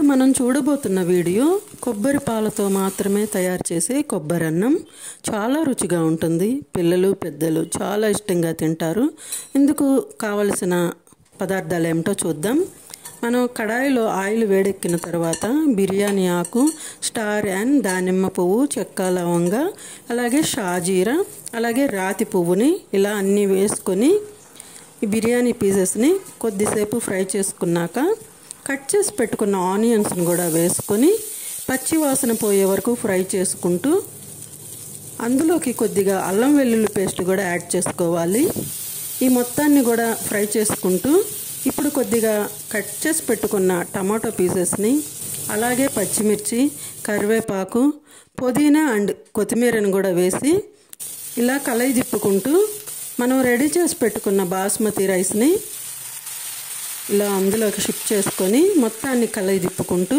మనం చూడబోతున్న వీడియో కొబ్బరి పాలతో మాత్రమే తయారు చేసే కొబ్బరి అన్నం చాలా రుచిగా ఉంటుంది పిల్లలు పెద్దలు చాలా ఇష్టంగా తింటారు ఇందుకు కావలసిన పదార్థాలు ఏమిటో చూద్దాం మనం కడాయిలో ఆయిల్ వేడెక్కిన తర్వాత బిర్యానీ ఆకు స్టార్ అండ్ దానిమ్మ పువ్వు చెక్క లవంగ అలాగే షాజీరా అలాగే రాతి పువ్వుని ఇలా అన్నీ వేసుకొని ఈ బిర్యానీ పీసెస్ని కొద్దిసేపు ఫ్రై చేసుకున్నాక కట్ చేసి పెట్టుకున్న ఆనియన్స్ని కూడా వేసుకొని పచ్చి వాసన పోయే వరకు ఫ్రై చేసుకుంటూ అందులోకి కొద్దిగా అల్లం వెల్లుల్లి పేస్ట్ కూడా యాడ్ చేసుకోవాలి ఈ మొత్తాన్ని కూడా ఫ్రై చేసుకుంటూ ఇప్పుడు కొద్దిగా కట్ చేసి పెట్టుకున్న టమాటో పీసెస్ని అలాగే పచ్చిమిర్చి కరివేపాకు పుదీనా అండ్ కొత్తిమీరని కూడా వేసి ఇలా కలయి తిప్పుకుంటూ మనం రెడీ చేసి పెట్టుకున్న బాస్మతి రైస్ని ఇలా అందులోకి షిఫ్ట్ చేసుకొని మొత్తాన్ని కలయి తిప్పుకుంటూ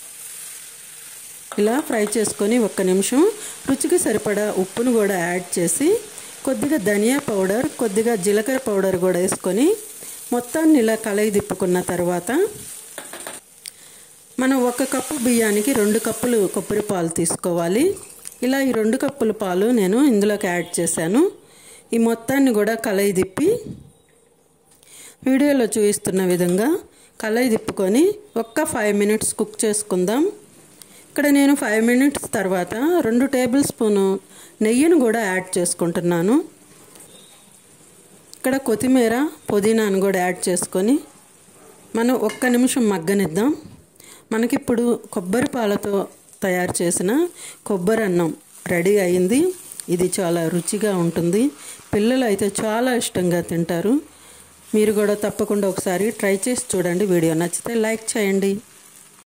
ఇలా ఫ్రై చేసుకొని ఒక్క నిమిషం రుచికి సరిపడా ఉప్పును కూడా యాడ్ చేసి కొద్దిగా ధనియా పౌడర్ కొద్దిగా జీలకర్ర పౌడర్ కూడా వేసుకొని మొత్తాన్ని ఇలా కలయి తిప్పుకున్న తర్వాత మనం ఒక కప్పు బియ్యానికి రెండు కప్పులు కొబ్బరి పాలు తీసుకోవాలి ఇలా ఈ రెండు కప్పుల పాలు నేను ఇందులోకి యాడ్ చేశాను ఈ మొత్తాన్ని కూడా కలయి తిప్పి వీడియోలో చూపిస్తున్న విధంగా కలయి తిప్పుకొని ఒక్క ఫైవ్ మినిట్స్ కుక్ చేసుకుందాం ఇక్కడ నేను ఫైవ్ మినిట్స్ తర్వాత రెండు టేబుల్ స్పూను నెయ్యిని కూడా యాడ్ చేసుకుంటున్నాను ఇక్కడ కొత్తిమీర పుదీనాను కూడా యాడ్ చేసుకొని మనం ఒక్క నిమిషం మగ్గనిద్దాం మనకిప్పుడు కొబ్బరి పాలతో తయారు చేసిన కొబ్బరి అన్నం రెడీ అయింది ఇది చాలా రుచిగా ఉంటుంది పిల్లలు అయితే చాలా ఇష్టంగా తింటారు మీరు కూడా తప్పకుండా ఒకసారి ట్రై చేసి చూడండి వీడియో నచ్చితే లైక్ చేయండి